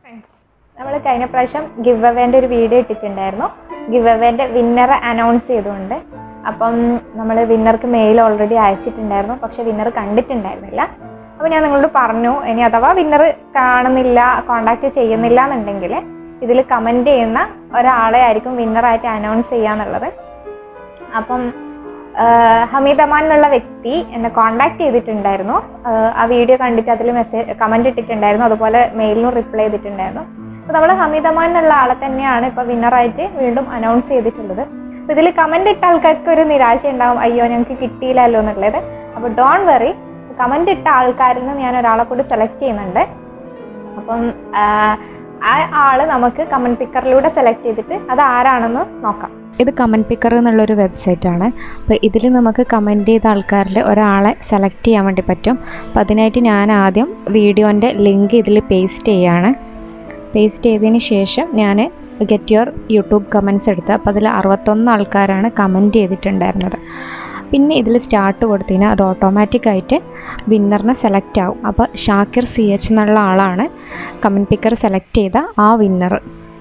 friends നമ്മൾ കഴിഞ്ഞ പ്രാവശ്യം ഗിവ് അവേൻ്റെ ഒരു വീഡിയോ ഇട്ടിട്ടുണ്ടായിരുന്നു ഗിവ് അവേൻ്റെ വിന്നറെ അനൗൺസ് ചെയ്തുകൊണ്ട് അപ്പം നമ്മൾ വിന്നർക്ക് മെയിൽ ഓൾറെഡി അയച്ചിട്ടുണ്ടായിരുന്നു പക്ഷെ വിന്നർ കണ്ടിട്ടുണ്ടായിരുന്നില്ല അപ്പോൾ ഞാൻ നിങ്ങളോട് പറഞ്ഞു ഇനി അഥവാ വിന്നർ കാണുന്നില്ല കോണ്ടാക്ട് ചെയ്യുന്നില്ല എന്നുണ്ടെങ്കിൽ ഇതിൽ കമൻറ്റ് ചെയ്യുന്ന ഒരാളെ ആയിരിക്കും വിന്നറായിട്ട് അനൗൺസ് ചെയ്യാന്നുള്ളത് അപ്പം ആഹ് ഹമീദ് അമാൻ എന്നുള്ള വ്യക്തി എന്നെ കോണ്ടാക്ട് ചെയ്തിട്ടുണ്ടായിരുന്നു ആഹ് ആ വീഡിയോ കണ്ടിട്ട് അതിൽ മെസ്സേജ് കമൻറ്റ് ഇട്ടിട്ടുണ്ടായിരുന്നു അതുപോലെ മെയിലിനും റിപ്ലൈ ചെയ്തിട്ടുണ്ടായിരുന്നു അപ്പോൾ നമ്മൾ ഹമീദ് അമാൻ എന്നുള്ള ആളെ തന്നെയാണ് ഇപ്പോൾ വിന്നറായിട്ട് വീണ്ടും അനൗൺസ് ചെയ്തിട്ടുള്ളത് അപ്പോൾ ഇതിൽ കമൻ്റ് ഇട്ട ആൾക്കാർക്ക് ഒരു നിരാശ ഉണ്ടാവും അയ്യോ ഞങ്ങൾക്ക് കിട്ടിയില്ലല്ലോ എന്നുള്ളത് അപ്പോൾ ഡോൺ വെറി കമൻ്റ് ഇട്ട ആൾക്കാരിൽ നിന്ന് ഞാൻ ഒരാളെ കൂടി സെലക്ട് ചെയ്യുന്നുണ്ട് അപ്പം ആഹ് ആ ആള് നമുക്ക് കമൻറ്റ് പിക്കറിലൂടെ സെലക്ട് ചെയ്തിട്ട് അത് ആരാണെന്ന് നോക്കാം ഇത് കമൻറ്റ് പിക്കർ എന്നുള്ളൊരു വെബ്സൈറ്റാണ് അപ്പോൾ ഇതിൽ നമുക്ക് കമൻറ്റ് ചെയ്ത ആൾക്കാരിൽ ഒരാളെ സെലക്ട് ചെയ്യാൻ വേണ്ടി പറ്റും അപ്പോൾ അതിനായിട്ട് ഞാൻ ആദ്യം വീഡിയോൻ്റെ ലിങ്ക് ഇതിൽ പേസ്റ്റ് ചെയ്യാണ് പേസ്റ്റ് ചെയ്തതിന് ശേഷം ഞാൻ ഗെറ്റ് യുവർ യൂട്യൂബ് കമൻറ്റ്സ് എടുത്ത് അപ്പോൾ അതിൽ അറുപത്തൊന്ന് ആൾക്കാരാണ് കമൻറ്റ് ചെയ്തിട്ടുണ്ടായിരുന്നത് പിന്നെ ഇതിൽ സ്റ്റാർട്ട് കൊടുത്തതിന് അത് ഓട്ടോമാറ്റിക്കായിട്ട് വിന്നറിനെ സെലക്ട് ആവും അപ്പോൾ ഷാക്കിർ സി എച്ച് എന്നുള്ള ആളാണ് കമൻറ്റ് പിക്കർ സെലക്ട് ചെയ്ത ആ വിന്നർ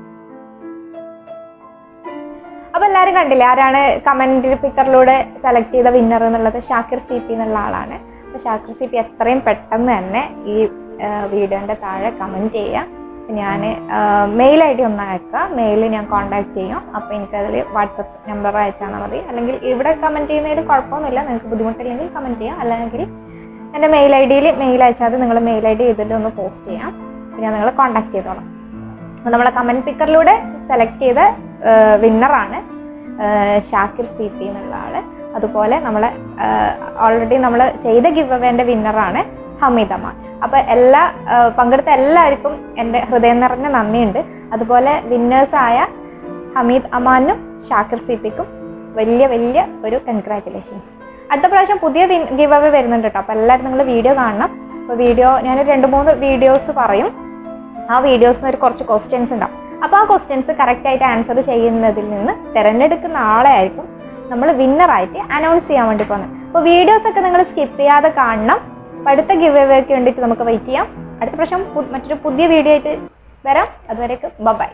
അപ്പൊ എല്ലാവരും കണ്ടില്ലേ ആരാണ് കമന്റ് പിക്കറിലൂടെ സെലക്ട് ചെയ്ത വിന്നർ എന്നുള്ളത് ഷാക്കിർ സി പി എന്നുള്ള ആളാണ് അപ്പൊ ഷാക്കിർ സി പി എത്രയും പെട്ടെന്ന് തന്നെ ഈ വീഡിയോന്റെ താഴെ കമന്റ് ചെയ്യാം ഞാൻ മെയിൽ ഐ ഡി ഒന്ന് അയക്കാം മെയിൽ ഞാൻ കോൺടാക്ട് ചെയ്യും അപ്പോൾ എനിക്കതിൽ വാട്സപ്പ് നമ്പർ അയച്ചാൽ മതി അല്ലെങ്കിൽ ഇവിടെ കമൻറ്റ് ചെയ്യുന്നതിൽ കുഴപ്പമൊന്നുമില്ല നിങ്ങൾക്ക് ബുദ്ധിമുട്ടില്ലെങ്കിൽ കമൻറ്റ് ചെയ്യാം അല്ലെങ്കിൽ എൻ്റെ മെയിൽ ഐ ഡിയിൽ മെയിൽ അയച്ചാൽ മതി നിങ്ങൾ മെയിൽ ഐ ഡി ഇതിൽ ഒന്ന് പോസ്റ്റ് ചെയ്യാം അപ്പോൾ ഞാൻ നിങ്ങളെ കോൺടാക്ട് ചെയ്തോളാം അപ്പോൾ നമ്മളെ കമൻറ്റ് പിക്കറിലൂടെ സെലക്ട് ചെയ്ത വിന്നറാണ് ഷാക്കിർ സി പി എന്നുള്ള ആള് അതുപോലെ നമ്മളെ ഓൾറെഡി നമ്മൾ ചെയ്ത ഗിവ് അവേൻ്റെ വിന്നറാണ് ഹമീദ് അമാൻ അപ്പോൾ എല്ലാ ആ, പങ്കെടുത്ത എല്ലാവർക്കും എൻ്റെ ഹൃദയം നിറഞ്ഞ നന്ദിയുണ്ട് അതുപോലെ വിന്നേഴ്സായ ഹമീദ് അമാനും ഷാക്കിർ സി പിക്കും വലിയ വലിയ ഒരു കൺഗ്രാറ്റുലേഷൻസ് അടുത്ത പ്രാവശ്യം പുതിയ വിൻ ഗിവ് അവേ വരുന്നുണ്ട് കേട്ടോ അപ്പോൾ എല്ലാവരും നിങ്ങൾ വീഡിയോ കാണണം അപ്പോൾ വീഡിയോ ഞാനൊരു രണ്ട് മൂന്ന് വീഡിയോസ് പറയും ആ വീഡിയോസിന് ഒരു കുറച്ച് ക്വസ്റ്റ്യൻസ് ഉണ്ടാവും അപ്പോൾ ആ ക്വസ്റ്റ്യൻസ് കറക്റ്റായിട്ട് ആൻസർ ചെയ്യുന്നതിൽ നിന്ന് തിരഞ്ഞെടുക്കുന്ന ആളെ ആയിരിക്കും നമ്മൾ വിന്നറായിട്ട് അനൗൺസ് ചെയ്യാൻ വേണ്ടി പോകുന്നത് അപ്പോൾ വീഡിയോസ് ഒക്കെ നിങ്ങൾ സ്കിപ്പ് ചെയ്യാതെ കാണണം അപ്പോൾ അടുത്ത ഗിവ് അവയ്ക്ക് വേണ്ടിയിട്ട് നമുക്ക് വെയിറ്റ് ചെയ്യാം അടുത്ത പ്രാവശ്യം പു- മറ്റൊരു പുതിയ വീഡിയോ ആയിട്ട് വരാം അതുവരേക്ക് ബൈ